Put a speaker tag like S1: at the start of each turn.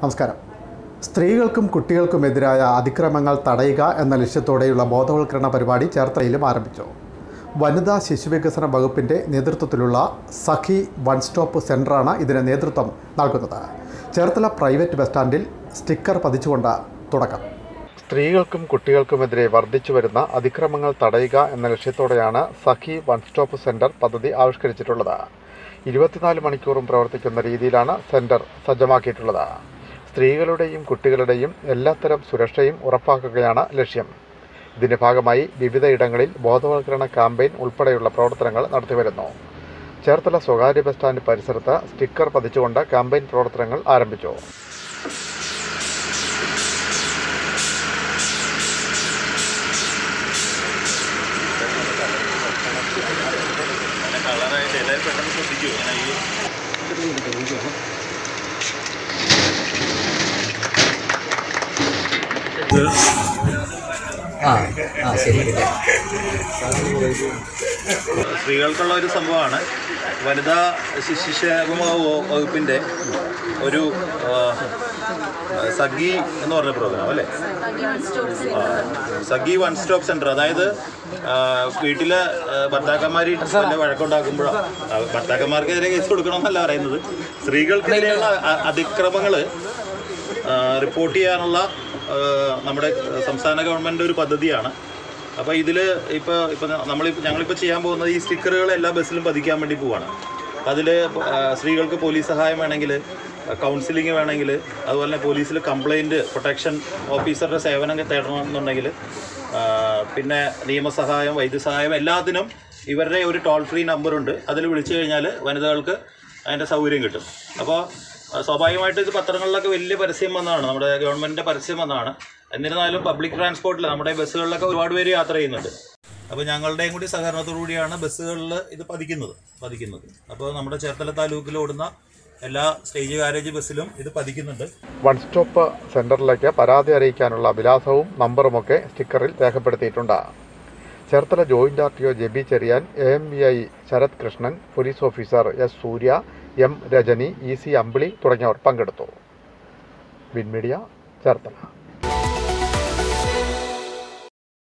S1: നമസ്കാരം സ്ത്രീകൾക്കും കുട്ടികൾക്കുമെതിരായ അതിക്രമങ്ങൾ തടയുക എന്ന ലക്ഷ്യത്തോടെയുള്ള ബോധവൽക്കരണ പരിപാടി ചേർത്തലയിലും ആരംഭിച്ചു വനിതാ ശിശുവികസന വകുപ്പിൻ്റെ നേതൃത്വത്തിലുള്ള സഖി വൺ സ്റ്റോപ്പ് സെൻ്ററാണ് ഇതിന് നേതൃത്വം നൽകുന്നത് ചേർത്തല പ്രൈവറ്റ് ബസ് സ്റ്റാൻഡിൽ സ്റ്റിക്കർ പതിച്ചുകൊണ്ട് തുടക്കം സ്ത്രീകൾക്കും കുട്ടികൾക്കുമെതിരെ വർദ്ധിച്ചു വരുന്ന അതിക്രമങ്ങൾ തടയുക എന്ന ലക്ഷ്യത്തോടെയാണ് സഖി വൺ സ്റ്റോപ്പ് സെൻ്റർ പദ്ധതി ആവിഷ്കരിച്ചിട്ടുള്ളത് ഇരുപത്തിനാല് മണിക്കൂറും പ്രവർത്തിക്കുന്ന രീതിയിലാണ് സെൻ്റർ സജ്ജമാക്കിയിട്ടുള്ളത് സ്ത്രീകളുടെയും കുട്ടികളുടെയും എല്ലാത്തരം സുരക്ഷയും ഉറപ്പാക്കുകയാണ് ലക്ഷ്യം ഇതിന്റെ ഭാഗമായി വിവിധയിടങ്ങളിൽ ബോധവൽക്കരണ ക്യാമ്പയിൻ ഉൾപ്പെടെയുള്ള പ്രവർത്തനങ്ങൾ നടത്തിവരുന്നു ചേർത്തല സ്വകാര്യ ബസ് സ്റ്റാൻഡ് പരിസരത്ത് സ്റ്റിക്കർ പതിച്ചുകൊണ്ട് ക്യാമ്പയിൻ പ്രവർത്തനങ്ങൾ ആരംഭിച്ചു
S2: കളറായിട്ട് എല്ലാവരും പെട്ടെന്ന് ശ്രദ്ധിക്കൂ ഇങ്ങനെ ഈ
S3: ആ ആ ശരി ശരി.
S2: സ്ത്രീകൾക്കുള്ള ഒരു സംഭവമാണ് വനിതാ ശിശുക്ഷേമ വ- വകുപ്പിൻ്റെ ഒരു ആ, സഖി എന്ന് പറഞ്ഞ പ്രോഗ്രാം അല്ലേ ആ, സഖി വൺ സ്റ്റോപ്പ് സെൻറ്റർ അതായത് ആ, വീട്ടിലെ ആ, ഭർത്താക്കന്മാർ വല്ല വഴക്കുണ്ടാക്കുമ്പോഴോ ആ, ഭർത്താക്കന്മാർക്കെതിരെ കേസ് കൊടുക്കണമെന്നല്ല പറയുന്നത് സ്ത്രീകൾക്കെതിരെയുള്ള അ- അതിക്രമങ്ങൾ റിപ്പോർട്ട് ചെയ്യാനുള്ള ആ, നമ്മുടെ സംസ്ഥാന ഗവൺമെൻറ് ഒരു പദ്ധതിയാണ് അപ്പോൾ ഇതിൽ ഇപ്പോൾ ഇപ്പോൾ നമ്മളിപ്പോൾ ഞങ്ങളിപ്പോൾ ചെയ്യാൻ പോകുന്നത് ഈ സ്റ്റിക്കറുകൾ എല്ലാ ബസ്സിലും പതിക്കാൻ വേണ്ടി പോവാണ് അതിൽ സ്ത്രീകൾക്ക് പോലീസ് സഹായം വേണമെങ്കിൽ കൗൺസിലിംഗ് വേണമെങ്കിൽ അതുപോലെ തന്നെ പോലീസിൽ കംപ്ലൈൻറ്റ് പ്രൊട്ടക്ഷൻ ഓഫീസറുടെ സേവനം തേടണമെന്നുണ്ടെങ്കിൽ ആ, പിന്നെ നിയമസഹായം വൈദ്യസഹായം എല്ലാത്തിനും ഇവരുടെ ഒരു ടോൾ ഫ്രീ നമ്പറുണ്ട് അതിൽ വിളിച്ചു കഴിഞ്ഞാൽ വനിതകൾക്ക് അതിൻ്റെ സൗകര്യം കിട്ടും അപ്പോൾ സ്വാഭാവികമായിട്ട് ഇത് പത്രങ്ങളിലൊക്കെ വലിയ പരസ്യം വന്നതാണ് നമ്മുടെ ഗവൺമെൻറ്റിൻ്റെ പരസ്യം വന്നതാണ് എന്നിരുന്നാലും പബ്ലിക് ട്രാൻസ്പോർട്ടിൽ നമ്മുടെ ബസ്സുകളിലൊക്കെ ഒരുപാട് പേര് യാത്ര ചെയ്യുന്നുണ്ട് അപ്പോൾ ഞങ്ങളുടെയും കൂടി സഹകരണത്തോടു കൂടിയാണ് ബസ്സുകളിൽ ഇത് പതിക്കുന്നത് പതിക്കുന്നത് അപ്പോൾ നമ്മുടെ ചേർത്തല താലൂക്കിൽ ഓടുന്ന എല്ലാ സ്റ്റേജ് കാരേജ് ബസ്സിലും ഇത് പതിക്കുന്നുണ്ട്
S1: വൺ സ്റ്റോപ്പ് സെന്ററിലേക്ക് പരാതി അറിയിക്കാനുള്ള വിലാസവും നമ്പറുമൊക്കെ സ്റ്റിക്കറിൽ രേഖപ്പെടുത്തിയിട്ടുണ്ട് Cherthala joint R T O Jebi Cherian A M V I Sarath Krishnan police officer S Surya M Rajani E C Ambili തുടങ്ങിയവർ പങ്കെടുത്തു വിൻ മീഡിയ ചേർത്തല